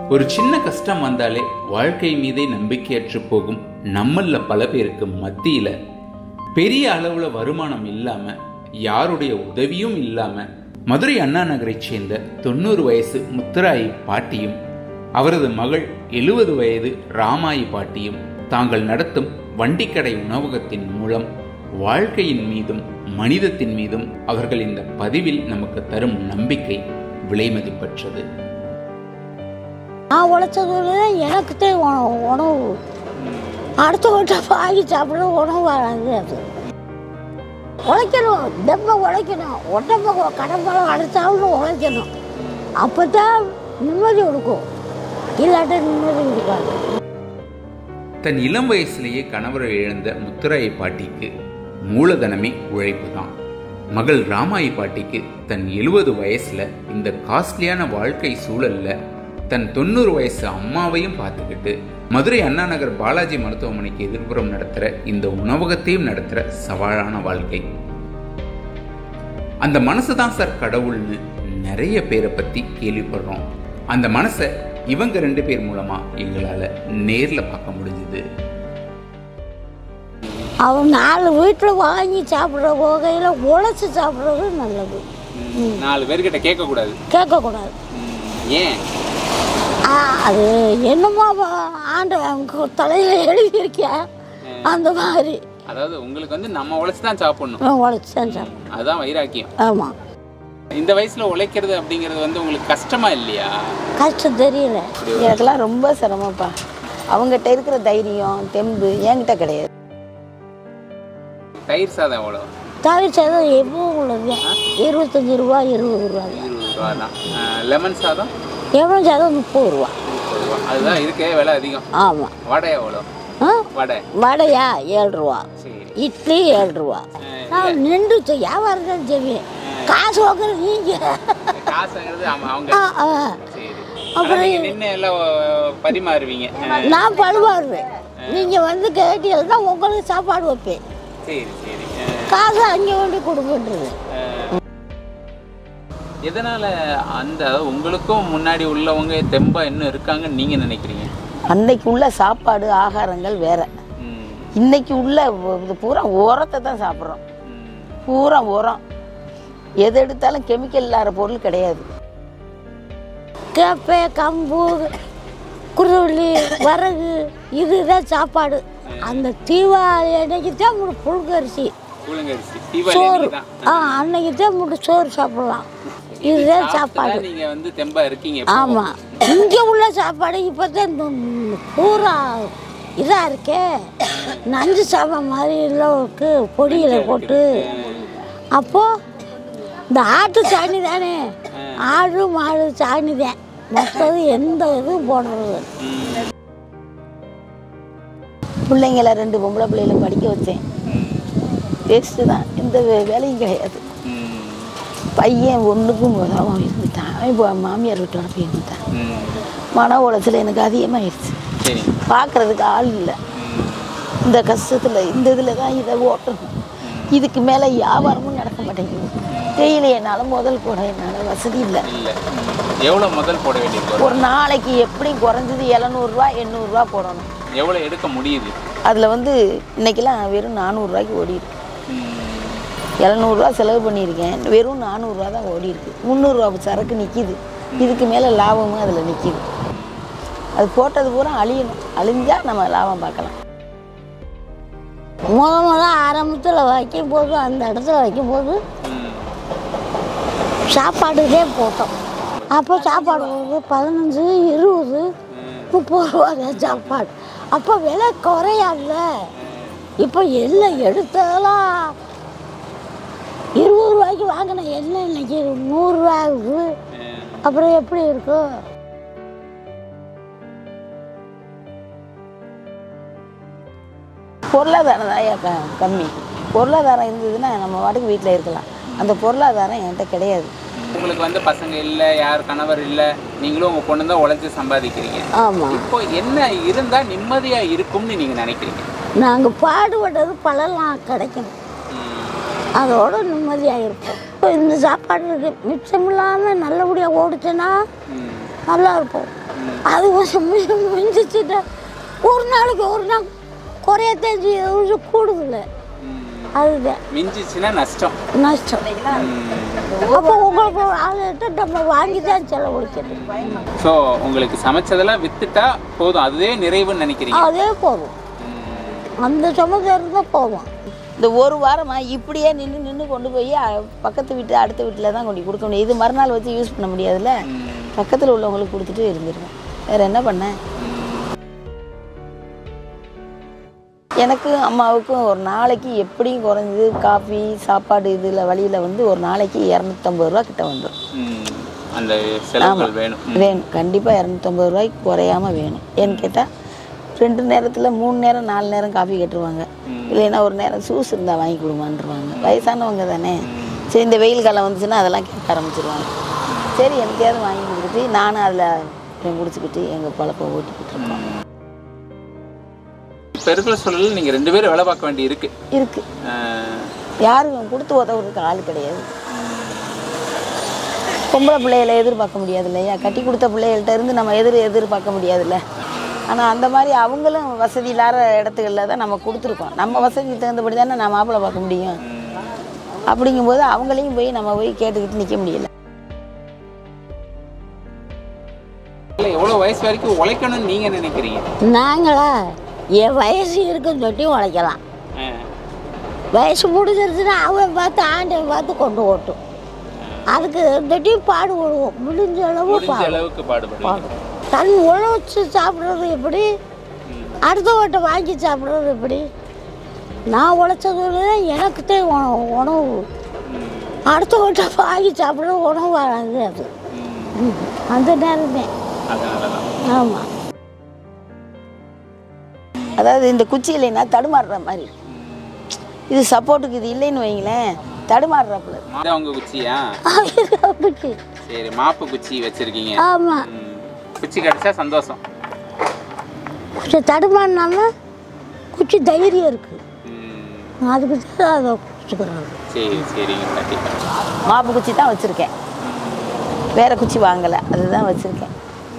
ஒரு சின்ன கஷ்டம் வந்தாலே வாழ்க்கை மீதே நம்பிக்கையற்று போகும் நம்மள பல பேருக்கு மத்தியில பெரிய அளவுல வருமானம் இல்லாம யாருடைய உதவியும் இல்லாம மதுரை அண்ணா நகரைச் சேர்ந்த தொண்ணூறு வயசு முத்துராயி பாட்டியும் அவரது மகள் எழுபது வயது ராமாயி பாட்டியும் தாங்கள் நடத்தும் வண்டிக்கடை உணவகத்தின் மூலம் வாழ்க்கையின் மீதும் மனிதத்தின் மீதும் அவர்கள் இந்த பதிவில் நமக்கு தரும் நம்பிக்கை விலைமதிப்பற்றது நான் உழைச்சது எனக்கு தான் உணவு உணவு அடுத்தவங்கிட்ட வாங்கி சாப்பிட உணவு வராது அது உழைக்கணும் தெம்ப உழைக்கணும் உடம்ப கடம்பளம் அடித்தாலும் உழைக்கணும் அப்போ தான் நிம்மதி கொடுக்கும் இல்லாட்ட நிம்மதி கொடுக்காது தன் இளம் வயசுலேயே கணவரை இழந்த முத்துராயி பாட்டிக்கு மூலதனமே உழைப்பு தான் மகள் ராமாயி பாட்டிக்கு தன் எழுபது வயசுல இந்த காஸ்ட்லியான வாழ்க்கை சூழல்ல தன் தொண்ணூறு வயசு அம்மாவையும் பார்த்துக்கிட்டு மதுரை அண்ணா நகர் பாலாஜி மருத்துவமனைக்கு எதிர்ப்புறம் நடத்துகிற இந்த உணவகத்தையும் நடத்துகிற சவாலான வாழ்க்கை அந்த மனசு தான் சார் கடவுள்னு நிறைய பேரை பற்றி கேள்விப்படுறோம் அந்த மனசை இவங்க ரெண்டு பேர் மூலமா எங்களால் நேரில் பார்க்க முடிஞ்சுது அவன் நாலு வீட்டில் வாங்கி சாப்பிட்ற வகையில் உழைச்சி சாப்பிட்றது நல்லது நாலு பேர்கிட்ட கேட்கக்கூடாது கேட்கக்கூடாது ஏன் ஆ, அது என்னமோ அவ- ஆண்டவன் தலையில் எழுதியிருக்கியா அந்த மாதிரி அதாவது உங்களுக்கு வந்து நம்ம உழைச்சு தான் சாப்பிடணும் நான் உழைச்சி தான் சாப்பிட்றேன் அதுதான் வைராக்கியம் ஆமாம் இந்த வயசுல உழைக்கிறது அப்படிங்கிறது வந்து உங்களுக்கு கஷ்டமா இல்லையா கஷ்டம் தெரியல எனக்கெல்லாம் ரொம்ப சிரமப்பா அவங்ககிட்ட இருக்கிற தைரியம் தெம்பு என்கிட்ட கிடையாது தயிர் சாதம் எவ்வளோ தவிர சாதம் எப்போ உள்ளது இருபத்தஞ்சி ரூபா இருபது ரூபா இருபது ரூபா தான் லெமன் சாதம் எவ்வளோ சாதம் முப்பது ரூபா முப்பது ரூபா அதுதான் இருக்கே விலை அதிகம் ஆமாம் வடை எவ்வளோ ஆ வடை வடையா ஏழு ரூபா சரி இட்லி ஏழு ரூபா நான் நின்று வியாபாரம் தான் செய்வேன் காசு வாங்குறது நீங்கள் காசுங்கிறது ஆமா அவங்க ஆ ஆ சரி அப்புறம் ஆனா நீங்க நின்று எல்லாம் அஹ், பரிமாறுவீங்க அஹ், நான் பழுவாருவேன் நீங்கள் வந்து கேட்டீங்கன்னா உங்களுக்கு சாப்பாடு வைப்பேன் சரி சரி அஹ், காசு அங்கே கொண்டு கொடுக்குன்றது எதனால அந்த அதாவது உங்களுக்கும் முன்னாடி உள்ளவங்க தெம்பா இன்னும் இருக்காங்கன்னு நீங்க நினைக்கிறீங்க அன்னைக்கு உள்ள சாப்பாடு ஆகாரங்கள் வேற ம், இன்னைக்கு உள்ள ஒ- இது பூரா உரத்தை தான் சாப்பிட்றோம் ம். பூரா உரம் எது எடுத்தாலும் கெமிக்கல் இல்லாத பொருள் கிடையாது கேப்பை கம்பு குருவள்ளி வரகு இதுதான் சாப்பாடு அந்த தீபாவளி அன்னைக்கு தான் முடி புழுங்கரிசி கூழங்கரிசி தீபாவளி சோறு அன்னைக்கு தான் ஆ அன்னைக்கு தான் முடி சோறு சாப்பிடலாம் இதுதான் சாப்பாடு சாப்பிட்டுதான் நீங்க வந்து தெம்பா இருக்கீங்க இப்போ. ஆமாம் இங்கே உள்ள சாப்பாடு இப்போ தான் பூரா இதாக இருக்கே நஞ்சு சாப்பாடு மாதிரி எல்லாம் இருக்கு பொடியில் போட்டு அப்போது இந்த ஆட்டு சாணி தானே ஆடு மாடு சாணி தான் மற்றது எந்த இதுவும் போடுறது ம், பிள்ளைங்கள ரெண்டு பொம்பளை பிள்ளைகளை படிக்க வச்சேன் ம், வேஸ்ட்டு தான் எந்த வே- வேலையும் கிடையாது ம், பையன் ஒன்றுக்கும் உதவாம இருந்துட்டான் அவன் இப்போ மாமியார் வீட்டோட போய் இருந்துட்டான் ம். மன உளைச்சல் எனக்கு அதிகமாகிடுச்சு சரி பார்க்கறதுக்கு ஆள் இல்லை ம், இந்த கஷ்டத்தில் இந்த இதில் தான் இதை ஓட்டணும் இதுக்கு மேலே வியாபாரமும் நடக்க மாட்டேங்குது தேயிலை என்னால் முதல் போட என்னால் வசதி இல்லை இல்ல ம். எவ்வளவு முதல் போட வேண்டியது ஒரு நாளைக்கு எப்படியும் குறைஞ்சது எழுநூறுவா எண்ணூறுரூவா போடணும் எவ்வளவு எடுக்க முடியுது அதில் வந்து இன்னைக்கெல்லாம் வெறும் நானூறுரூவாய்க்கு ஓடிருக்கு ம், எழுநூறுவா செலவு பண்ணியிருக்கேன் வெறும் நானூறுரூவா தான் ஓடிருக்கு முந்நூறுரூவா சரக்கு நிற்கிது இதுக்கு மேலே லாபமும் அதில் நிற்கிது அது போட்டது பூரா அழியணும் அழிஞ்சா நம்ம லாபம் பார்க்கலாம் முத முத ஆரம்பத்தில் வைக்கும் போது அந்த இடத்துல வைக்கும் போது ம். சாப்பாடுதே போட்டோம் அப்போ சாப்பாடு போது பதினஞ்சு இருபது முப்பது ரூபா தான் சாப்பாடு அப்போ விலை குறையாதுல இப்போ எல்லாம் எடுத்ததெல்லாம் இருபது ரூபாய்க்கு வாங்கின எண்ணெய் இன்னைக்கு நூறுரூவா ஆகுது அப்புறம் எப்படி இருக்கும் பொருளாதாரம் தான் க கம்மி பொருளாதாரம் இருந்ததுன்னா நம்ம வாட்டுக்கு வீட்டில் இருக்கலாம் அந்த பொருளாதாரம் என்கிட்ட கிடையாது உங்களுக்கு வந்து பசங்க இல்ல யார் கணவர் இல்ல நீங்களும் உங்க பொண்ணு தான் உழைச்சு சம்பாதிக்கிறீங்க ஆமாம் இப்போ என்ன இருந்தா நிம்மதியா இருக்கும்னு நீங்க நினைக்கிறீங்க நாங்கள் பாடுபட்டது பலலாம் கிடைக்கும் அதோட நிம்மதியாக இருப்போம் இப்போ இந்த சாப்பாடு இருக்கு மிச்சம் இல்லாமல் நல்லபடியாக ஓடுச்சுன்னா ம், நல்லா இருப்போம் ம். அது கொஞ்சம் மிஞ்சி- மிஞ்சிச்சுன்னா ஒரு நாளைக்கு ஒரு நாள் குறையத்தான் செய்யுது கூடுதல அதுதான் மிஞ்சிச்சுன்னா நஷ்டம் நஷ்டம் அப்போ உங்களுக்கு ஆளுகிட்ட நம்ம வாங்கி தான் செலவழிக்கணும் ஸோ உங்களுக்கு சமைச்சதெல்லாம் வித்துட்டா போதும் அதுவே நிறைவுன்னு நினைக்கிறீங்க அதே போதும் அந்த சமயம் இருந்தால் போதும் இந்த ஒரு வாரமாக இப்படியே நின்று நின்று கொண்டு போய் அ- பக்கத்து வீட்டு அடுத்த வீட்டில் தான் கொண்டு கொடுக்க முடியும் இது மறுநாள் வச்சு யூஸ் பண்ண முடியாதுல்ல பக்கத்தில் உள்ளவங்களுக்கு கொடுத்துட்டு இருந்துருவேன் வேறு என்ன பண்ணேன் எனக்கும் அம்மாவுக்கும் ஒரு நாளைக்கு எப்படியும் குறைஞ்சது காஃபி சாப்பாடு இதில் வழியில் வந்து ஒரு நாளைக்கு இரநூத்தம்பது ரூபா கிட்ட வந்துடும் ம். அந்த செலவுகள் வேணும் ம். வேணும் கண்டிப்பாக இரநூத்தம்பது ரூபாய்க்கு குறையாம வேணும் ஏன்னு கேட்டால் ரெண்டு நேரத்தில் மூணு நேரம் நாலு நேரம் காஃபி கேட்டுருவாங்க இல்லைன்னா ஒரு நேரம் ஜூஸ் இருந்தால் வாங்கி கொடுமான்ருவாங்க வயசானவங்க தானே சரி இந்த வெயில் காலம் வந்துச்சுன்னா அதெல்லாம் கேட்க ஆரம்பிச்சிருவாங்க சரி எனக்கையாவது வாங்கி கொடுத்துட்டு நானும் அதில் குடிச்சுக்கிட்டு எங்கள் பழப்பை ஓட்டிக்கிட்டு இருக்கோம் இப்ப இருக்கிற சூழலில் நீங்க ரெண்டு பேரும் வேலை பார்க்க வேண்டி இருக்கு இருக்கு அஹ், யாரும் கொடுத்து உதவுறதுக்கு ஆள் கிடையாது பொம்பளை பிள்ளைகளை எதிர்பார்க்க முடியாது இல்லையா கட்டி கொடுத்த பிள்ளைகள்ட்ட இருந்து நம்ம எதிர் எதிர்பார்க்க முடியாதுல்ல ஆனால் அந்த மாதிரி அவங்களும் வசதி இல்லாத இடத்துகளில் தான் நம்ம கொடுத்துருக்கோம் நம்ம வசதிக்கு தகுந்தபடி தானே நான் மாப்பிள்ளை பார்க்க முடியும் அப்படிங்கும்போது அவங்களையும் போய் நம்ம போய் கேட்டுக்கிட்டு நிற்க முடியல இல்ல எவ்வளவு வயசு வரைக்கும் உழைக்கணும்னு நீங்க நினைக்கிறீங்க நாங்களா என் வயசு இருக்குன்னு சொல்லி உழைக்கலாம் அஹ், வயசு முடிஞ்சிருச்சுன்னா அவன் பார்த்து ஆண்டவன் பார்த்து கொண்டு ஓட்டும் அதுக்கு தொட்டி பாடுபடுவோம் முடிஞ்ச அளவு முடிஞ்ச பாடு அளவுக்கு பாடுபடுவீங்க பாடுவோம் தன் உழைச்சி சாப்பிட்றது எப்படி அடுத்தவட்ட வாங்கி சாப்பிட்றது எப்படி நான் உழைச்சது தான் எனக்கு தான் உணவு உணவு அடுத்தவட்ட வாங்கி சாப்பிட்றது உணவு வராது அது ம். அந்த நேரம் தான் அதனாலதான் ஆமாம் அதாவது இந்த குச்சி இல்லைன்னா தடுமாறுற மாதிரி இது சப்போர்ட்டுக்கு இது இல்லைன்னு வைங்களேன் தடுமாறுறாப்புல இதான் உங்க குச்சியா அப்படி சரி மாப்பு குச்சி வச்சிருக்கீங்க ஆமாம் ம். குச்சி கிடைச்சா சந்தோஷம் கொஞ்சம் தடுமாறினாலும் குச்சி தைரியம் இருக்குது ம். அதுக்கு தான் அதை குடிச்சுக்கிறாங்க சரி சரிங்க பாட்டி மாப்பு குச்சி தான் வச்சுருக்கேன் வேற குச்சி வாங்கலை அதுதான் வச்சுருக்கேன்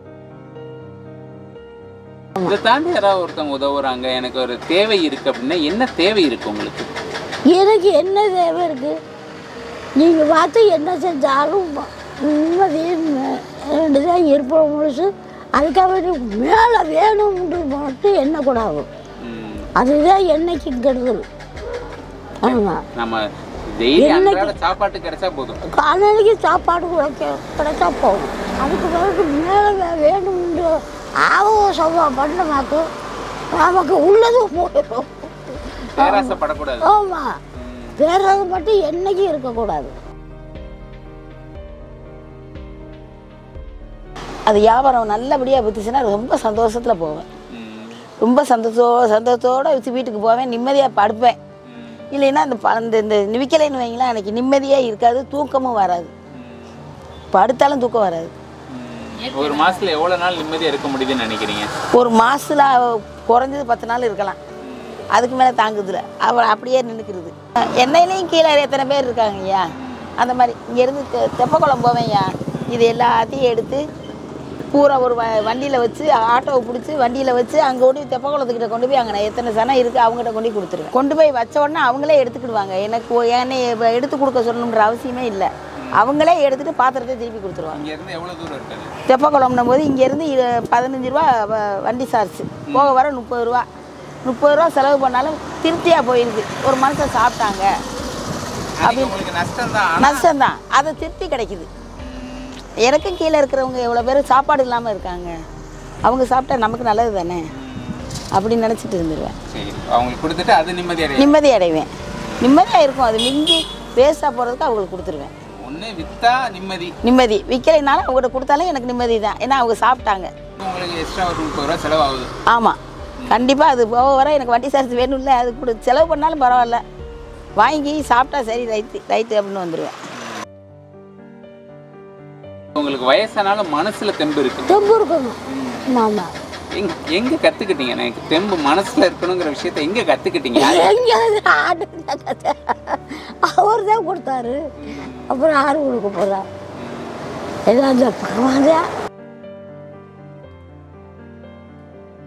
இதை தாண்டி யாராவது ஒருத்தவங்க உதவுறாங்க எனக்கு ஒரு தேவை இருக்கு அப்படின்னா என்ன தேவை இருக்கு உங்களுக்கு எனக்கு என்ன தேவை இருக்குது நீங்கள் பார்த்து என்ன செஞ்சாலும் நிம்மதியும் தான் இருப்போம் முழுசு அதுக்காக வேண்டி மேலே வேணும்னு மட்டும் எண்ணக்கூடாது ம். அதுதான் என்னைக்கு கெடுதல் ஆமாம் நம்ம டெய்லி அன்றாட சாப்பாட்டு கிடைச்சா போதும் காலையிலைக்கு சாப்பாடு கிடைக்க கிடைச்சா போகும் அதுக்கு பிறகு மேலே வேணும்னு ஆவம் சவா பண்ணமாக்கு நமக்கு உள்ளதும் போயிடும் பேராசைப்படக்கூடாது ஆமாம் வேறது மட்டும் என்னைக்கும் இருக்கக்கூடாது அது வியாபாரம் நல்லபடியாக வித்துச்சுன்னா ரொம்ப சந்தோஷத்தில் போவேன் ம். ரொம்ப சந்தோஷோ சந்தோஷத்தோடு வச்சு வீட்டுக்கு போவேன் நிம்மதியாக படுப்பேன் ம். இல்லைன்னா அந்த ப- அந்த இந்த நிவிக்கலைன்னு வைங்களேன் எனக்கு நிம்மதியாக இருக்காது தூக்கமும் வராது படுத்தாலும் தூக்கம் வராது ம். ஒரு மாசத்துல எவ்வளவு நாள் நிம்மதியா இருக்க முடியுதுன்னு நினைக்கிறீங்க ஒரு மாசத்துல குறைஞ்சது பத்து நாள் இருக்கலாம் அதுக்கு மேலே தாங்குதுல அவள் அப்படியே நின்றுக்கிறது எண்ணெயிலையும் கீழே எத்தனை பேர் இருக்காங்க ஐயா அந்த மாதிரி இங்கேருந்து தெ தெப்பக்குளம் போவேன்யா இது எல்லாத்தையும் எடுத்து பூரா ஒரு வ வண்டியில் வச்சு ஆட்டோவை பிடிச்சி வண்டியில் வச்சு அங்கே கொண்டு போய் தெப்பக்குளத்துக்கிட்ட கொண்டு போய் அங்கே நான் எத்தனை சனம் இருக்குது அவங்ககிட்ட கொண்டு போய் கொடுத்துருவேன் கொண்டு போய் வச்ச உடனே அவங்களே எடுத்துக்கிடுவாங்க எனக்கு ஒ- என்னை இப்ப எடுத்து கொடுக்க சொல்லணுன்ற அவசியமே இல்லை அவங்களே எடுத்துட்டு பாத்திரத்தை திருப்பி கொடுத்துருவாங்க இங்க இருந்து எவ்வளவு தூரம் இருக்காது தெப்பக்குளம்னும் போது இங்கேருந்து பதினஞ்சு ரூபா வ- வண்டி சார்ஜ் போக வர முப்பது ரூபா முப்பது ரூபா செலவு பண்ணாலும் திருப்தியாக போயிருக்கு ஒரு மனுஷன் சாப்பிட்டாங்க அது உங்களுக்கு நஷ்டம் தான் நஷ்டம்தான் அது திருப்தி கிடைக்குது எனக்கும் கீழே இருக்கிறவங்க எவ்வளோ பேர் சாப்பாடு இல்லாமல் இருக்காங்க அவங்க சாப்பிட்டா நமக்கு நல்லது தானே அப்படின்னு நினச்சிட்டு இருந்துருவேன் சரி அவங்களுக்கு கொடுத்துட்டு அது நிம்மதி அடைய நிம்மதி அடைவேன் நிம்மதியாக இருக்கும் அது மிஞ்சி வேஸ்ட்டாக போகிறதுக்கு அவங்களுக்கு கொடுத்துருவேன் ஒண்ணு வித்தா நிம்மதி நிம்மதி விற்கலைனாலும் அவங்கள்ட்ட கொடுத்தாலும் எனக்கு நிம்மதி தான் ஏன்னா அவங்க சாப்பிட்டாங்க உங்களுக்கு எக்ஸ்ட்ரா ஒரு முப்பது ரூபா செலவாகுது ஆமாம் கண்டிப்பாக அது போக வர எனக்கு வண்டி சார்ஜ் வேணும்ல அது கொடு செலவு பண்ணாலும் பரவாயில்ல வாங்கி சாப்பிட்டா சரி ரைட்டு ரைட்டு அப்படின்னு வந்துடுவேன் உங்களுக்கு வயசானாலும் மனசுல தெம்பு இருக்கு தெம்பு இருக்கணும் ஆமாம் எங்க எங்க கத்துக்கிட்டீங்க எனக்கு தெம்பு மனசுல இருக்கணுங்கிற விஷயத்த எங்க கத்துக்கிட்டீங்க எங்க ஆடு அவர் தான் கொடுத்தாரு அப்புறம் யாரு கொடுக்க போறா எல்லாம் அந்த பகவான்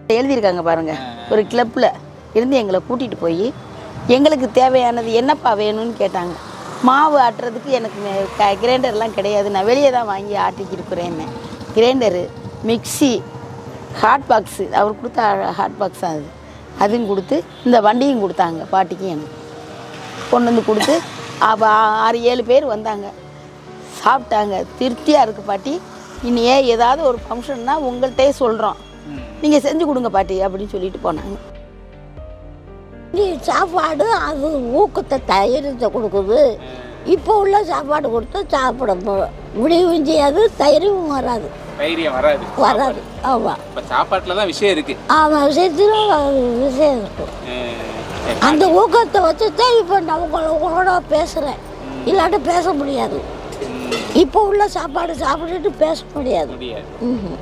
எழுதியிருக்காங்க பாருங்க ஒரு கிளப்பில் இருந்து எங்களை கூட்டிகிட்டு போய் எங்களுக்கு தேவையானது என்னப்பா வேணும்னு கேட்டாங்க மாவு ஆட்டுறதுக்கு எனக்கு மே- க- கிரைண்டர்லாம் கிடையாது நான் வெளியே தான் வாங்கி ஆட்டிக்கிட்டு இருக்கிறேன்னு கிரைண்டரு மிக்ஸி ஹாட் பாக்ஸு அவர் கொடுத்த ஹாட் பாக்ஸ் அது அதுவும் கொடுத்து இந்த வண்டியும் கொடுத்தாங்க பாட்டிக்கும் எனக்கு கொண்டு வந்து கொடுத்து அப்போ ஆறு ஏழு பேர் வந்தாங்க சாப்பிட்டாங்க திருப்தியாக இருக்குது பாட்டி இனியே ஏதாவது ஒரு ஃபங்க்ஷன்னா உங்கள்கிட்டயே சொல்கிறோம் நீங்கள் செஞ்சு கொடுங்க பாட்டி அப்படின்னு சொல்லிட்டு போனாங்க நீ சாப்பாடு அது ஊக்கத்தை தைரியத்தை கொடுக்குது இப்போ உள்ள சாப்பாடு கொடுத்தா சாப்பிட மு- முடியவும் செய்யாது தைரியமும் வராது தைரியம் வராது வராது ஆமாம் இப்ப சாப்பாட்டுல தான் விஷயம் இருக்கு ஆமாம் விஷயத்துல விஷயம் இருக்கும் அஹ் அந்த ஊக்கத்தை வச்சு தான் இப்போ நான் உங்கள உங்களோட பேசுகிறேன் இல்லாட்டி பேச முடியாது இப்போ உள்ள சாப்பாடு சாப்பிட்டுட்டு பேச முடியாது முடியாது ம்ஹும்.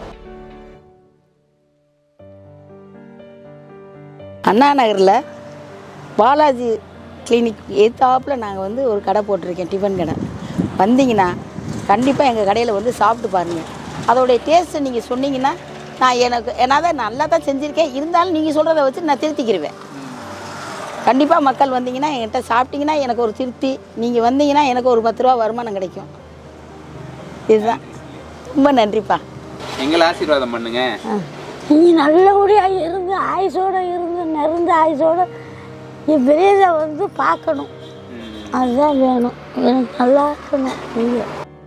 அண்ணா நகரில் பாலாஜி கிளினிக் எத்தாப்பில் நாங்கள் வந்து ஒரு கடை போட்டிருக்கேன் டிஃபன் கடை வந்தீங்கன்னா கண்டிப்பாக எங்கள் கடையில் வந்து சாப்பிட்டு பாருங்கள் அதோடைய டேஸ்ட்டு நீங்கள் சொன்னீங்கன்னா நான் எனக்கு நான் தான் நல்லா தான் செஞ்சுருக்கேன் இருந்தாலும் நீங்கள் சொல்கிறத வச்சு நான் திருத்திக்கிருவேன் கண்டிப்பாக மக்கள் வந்தீங்கன்னா என்கிட்ட சாப்பிட்டீங்கன்னா எனக்கு ஒரு திருப்தி நீங்கள் வந்தீங்கன்னா எனக்கு ஒரு பத்து ரூபா வருமானம் கிடைக்கும் இதுதான் ரொம்ப நன்றிப்பா எங்களை ஆசீர்வாதம் பண்ணுங்க நீ நல்லபடியாக இருந்து ஆயுசோட இருந்து நிறந்த ஆயுசோட என் பெரியதை வந்து பார்க்கணும் அதுதான் வேணும் எனக்கு நல்லா இருக்கணும் நீங்கள்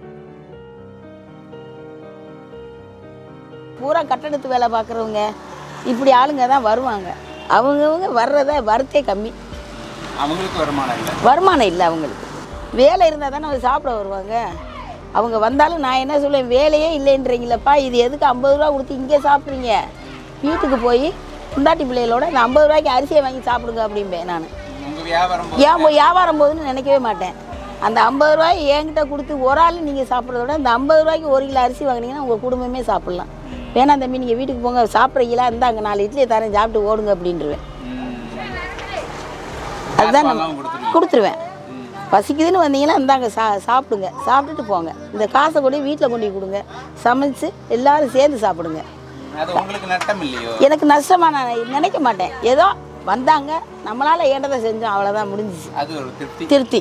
பூரா கட்டடத்து வேலை பார்க்குறவங்க இப்படி ஆளுங்க தான் வருவாங்க அவங்கவுங்க வர்றத வரத்தே கம்மி அவங்களுக்கு வருமானம் இல்லை வருமானம் இல்லை அவங்களுக்கு வேலை இருந்தால் தானே அவங்க சாப்பிட வருவாங்க அவங்க வந்தாலும் நான் என்ன சொல்லுவேன் வேலையே இல்லைன்றீங்களப்பா இது எதுக்கு ஐம்பது ரூபா கொடுத்து இங்கே சாப்பிட்றீங்க வீட்டுக்கு போய் குண்டாட்டி பிள்ளைகளோட இந்த ஐம்பது ரூபாய்க்கு அரிசியை வாங்கி சாப்பிடுங்க அப்படிம்பேன் நான் உங்க வியாபாரம் ஏன் போய் வியாபாரம் போகுதுன்னு நினைக்கவே மாட்டேன் அந்த ஐம்பது ரூபாய் என்கிட்ட கொடுத்து ஒரு ஆள் நீங்கள் சாப்பிட்றத விட இந்த ஐம்பது ரூபாய்க்கு ஒரு கிலோ அரிசி வாங்கினீங்கன்னா உங்கள் குடும்பமே சாப்பிட்லாம் வேணாம் தம்பி நீங்கள் வீட்டுக்கு போங்க சாப்பிட்றீங்களா இந்தாங்க நாலு இட்லியை தரேன் சாப்பிட்டு ஓடுங்க அப்படின்றவேன் அதுதான் நம்ம கொடுத்துருவீங்க. கொடுத்துருவேன் பசிக்குதுன்னு வந்தீங்கன்னா இந்தாங்க சா சாப்பிடுங்க சாப்பிட்டுட்டு போங்க இந்த காசை கொண்டு வீட்டில் கொண்டு போய் கொடுங்க சமைச்சு எல்லாரும் சேர்ந்து சாப்பிடுங்க அது உங்களுக்கு நட்டம் இல்லையோ எனக்கு நஷ்டமா நான் நினைக்க மாட்டேன் ஏதோ வந்தாங்க நம்மளால் ஏண்டதை செஞ்சோம் அவ்வளோதான் முடிஞ்சிச்சு அது ஒரு திருப்தி திருப்தி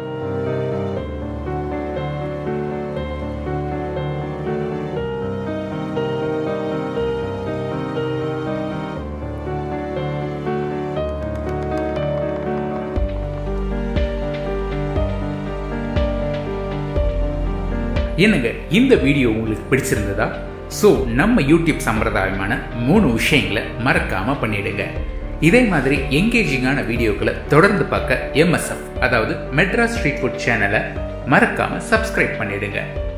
என்னங்க இந்த வீடியோ உங்களுக்கு பிடிச்சிருந்ததா ஸோ நம்ம யூடியூப் சம்பிரதாயமான மூணு விஷயங்களை மறக்காம பண்ணிடுங்க இதே மாதிரி எங்கேஜிங்கான வீடியோக்களை தொடர்ந்து பார்க்க எம்எஸ்எஃப் அதாவது மெட்ராஸ் ஸ்ட்ரீட் ஃபுட் சேனலை மறக்காம சப்ஸ்கிரைப் பண்ணிடுங்க